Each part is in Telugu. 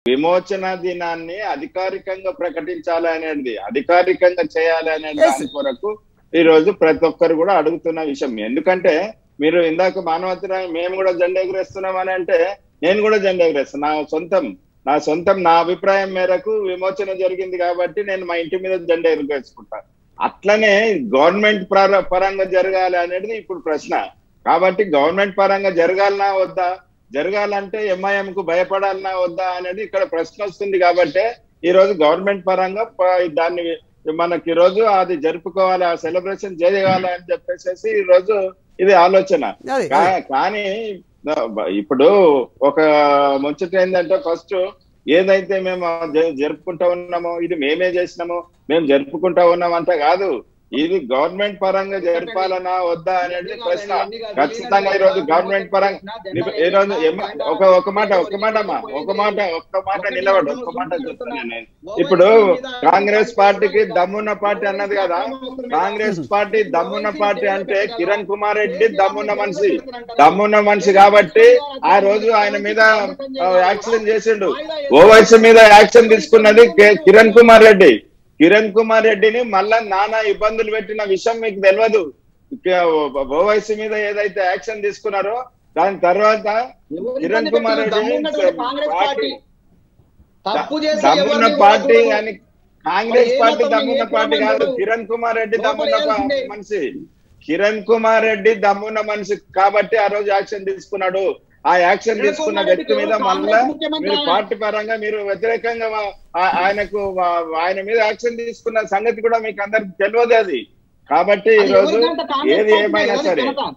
విమోచన దినాన్ని అధికారికంగా ప్రకటించాలి అనేది అధికారికంగా చేయాలి అనే Yes. దాని కొరకు ఈ రోజు ప్రతి ఒక్కరు కూడా అడుగుతున్న విషయం ఎందుకంటే మీరు ఇందాక మానవతరాయ మేము కూడా జెండా ఎగురేస్తున్నాం అని అంటే నేను కూడా జెండా ఎగురేస్తాను నా సొంతం నా సొంతం నా అభిప్రాయం మేరకు విమోచన జరిగింది కాబట్టి నేను మా ఇంటి మీద జెండా ఎగురేసుకుంటాను అట్లనే గవర్నమెంట్ పర- పరంగా జరగాలి అనేది ఇప్పుడు ప్రశ్న కాబట్టి గవర్నమెంట్ పరంగా జరగాలనా వద్దా జరగాలంటే ఎంఐఎం కు భయపడాలనా వద్దా అనేది ఇక్కడ ప్రశ్న వస్తుంది కాబట్టి ఈ రోజు గవర్నమెంట్ పరంగా ప- దాన్ని మనకి ఈ రోజు అది జరుపుకోవాలి ఆ సెలబ్రేషన్ చేయాలి అని చెప్పేసి ఈ రోజు ఇది ఆలోచన అదే, కా- కానీ ఇప్పుడు ఒక ముచ్చట ఏంటంటే ఫస్ట్ ఏదైతే మేము జ- జరుపుకుంటా ఉన్నామో ఇది మేమే చేసినామో మేము జరుపుకుంటా ఉన్నాం అంత కాదు ఇది గవర్నమెంట్ పరంగా జరపాలనా వద్దా అనేది ప్రశ్న ఖచ్చితంగా ఈ రోజు గవర్నమెంట్ పరంగా ఈ రోజు ఎమ్మ- ఒక ఒక మాట ఒక మాట అమ్మా ఒక మాట ఒక్క మాట నిలబడు ఒక్క మాట చెప్తాను నేను ఇప్పుడు కాంగ్రెస్ పార్టీకి దమ్మున్న పార్టీ అన్నది కదా కాంగ్రెస్ పార్టీ దమ్మున్న పార్టీ అంటే కిరణ్ కుమార్ రెడ్డి దమ్మున్న మనిషి దమ్మున్న మనిషి కాబట్టి ఆ రోజు ఆయన మీద ఆ, యాక్షన్ చేసిండు ఓవైసీ మీద యాక్షన్ తీసుకున్నది కే- కిరణ్ కుమార్ రెడ్డి కిరణ్ కుమార్ రెడ్డిని మళ్ళా నానా ఇబ్బందులు పెట్టిన విషయం మీకు తెలియదు కే- ఓవైసీ మీద ఏదైతే యాక్షన్ తీసుకున్నారో దాని తర్వాత కిరణ్ కుమార్ రెడ్డి పార్టీ తప్పు చేసి దమ్మున్న ఎవరిని పార్టీ వదలరు. అని కాంగ్రెస్ మరి ఏ పార్టీ మతం, దమ్మున్న ఏ పార్టీ కాదు కులం కిరణ్ కుమార్ రెడ్డి దమ్మున్న లోపలేయాల్సిందే. పా- మనిషి కిరణ్ కుమార్ రెడ్డి దమ్మున్న మనిషి కాబట్టి ఆ రోజు యాక్షన్ తీసుకున్నాడు ఆ యాక్షన్ కిరణ్ తీసుకున్న కుమార్ వ్యక్తి రెడ్డికి మీద ఎవరు మళ్ళా కాంగ్రెస్ ముఖ్యమంత్రి మీరు ఆయన? పార్టీ పరంగా మీరు వ్యతిరేకంగా వా- ఆ- ఆయనకు వా- ఆయన మీద యాక్షన్ తీసుకున్న సంగతి కూడా మీకు అందరికి తెలియదు అది కాబట్టి ఈ అది రోజు ఎవరికంటే కాంగ్రెస్ ఏది పార్టీ ఏమైనా కదా సరే ఘనత.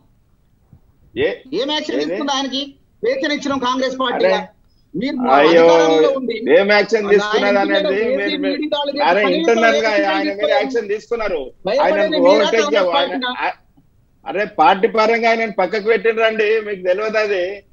ఏ ఏం యాక్షన్ ఏది? తీసుకుంది ఆయనకి వేతన ఇచ్చిన కాంగ్రెస్ పార్టీ అరే, మీరు అయ్యో అధికారంలో ఉండి ఏం యాక్షన్ తీసుకున్నది ఆయన అనేది మీద మీరు- ఏసీ మీరు- మీటింగ్ వాళ్ళు చేసి అరే కనీసం ఇంటర్నల్ గా ఏసీ ఆయన మీద తీసుకోలేదు. యాక్షన్ తీసుకున్నారు భయపడేది ఆయన మీరా ఓవర్టేక్ కాంగ్రెస్ ఆయన పార్టీనా? అరే పార్టీ పరంగా ఆయన పక్కకు పెట్టిండ్రండి మీకు తెలియదు అది